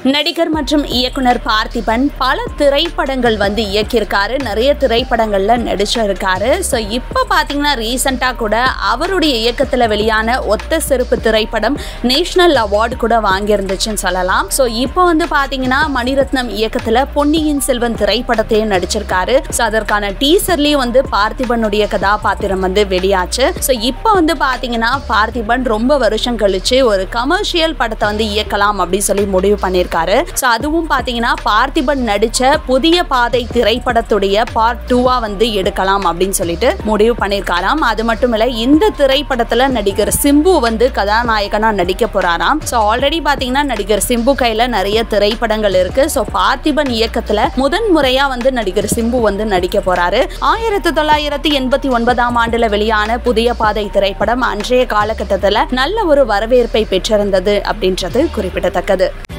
நடிகர் மற்றும் இயக்குனர் பார்த்திபன் பல திரைப்படங்கள் வந்து இயக்கியிருக்காரு நிறைய திரைப்படங்கள்ல நடிச்சிருக்காரு ஸோ இப்போ பார்த்தீங்கன்னா ரீசெண்டாக கூட அவருடைய இயக்கத்தில் வெளியான ஒத்த செருப்பு திரைப்படம் நேஷனல் அவார்டு கூட வாங்கியிருந்துச்சுன்னு சொல்லலாம் ஸோ இப்போ வந்து பார்த்தீங்கன்னா மணிரத்னம் இயக்கத்தில் பொன்னியின் செல்வன் திரைப்படத்தையும் நடிச்சிருக்காரு ஸோ அதற்கான டீசர்லேயும் வந்து பார்த்திபனுடைய கதாபாத்திரம் வந்து வெளியாச்சு ஸோ இப்போ வந்து பார்த்தீங்கன்னா பார்த்திபன் ரொம்ப வருஷம் கழிச்சு ஒரு கமர்ஷியல் படத்தை வந்து இயக்கலாம் அப்படின்னு சொல்லி முடிவு பண்ணியிருக்காரு ஸோ அதுவும் பார்த்தீங்கன்னா பார்த்திபன் நடிச்ச புதிய பாதை திரைப்படத்துடைய பார்ட் டூவா வந்து எடுக்கலாம் அப்படின்னு சொல்லிட்டு முடிவு பண்ணியிருக்காராம் அது மட்டும் இல்ல இந்த திரைப்படத்துல நடிகர் சிம்பு வந்து கதாநாயகனா நடிக்க போறாராம் ஸோ ஆல்ரெடி பார்த்தீங்கன்னா நடிகர் சிம்பு கையில நிறைய திரைப்படங்கள் இருக்கு ஸோ பார்த்திபன் இயக்கத்துல முதன் முறையா வந்து நடிகர் சிம்பு வந்து நடிக்க போறாரு ஆயிரத்தி தொள்ளாயிரத்தி எண்பத்தி ஒன்பதாம் ஆண்டுல வெளியான புதிய பாதை திரைப்படம் அன்றைய காலகட்டத்தில் நல்ல ஒரு வரவேற்பை பெற்றிருந்தது அப்படின்றது குறிப்பிடத்தக்கது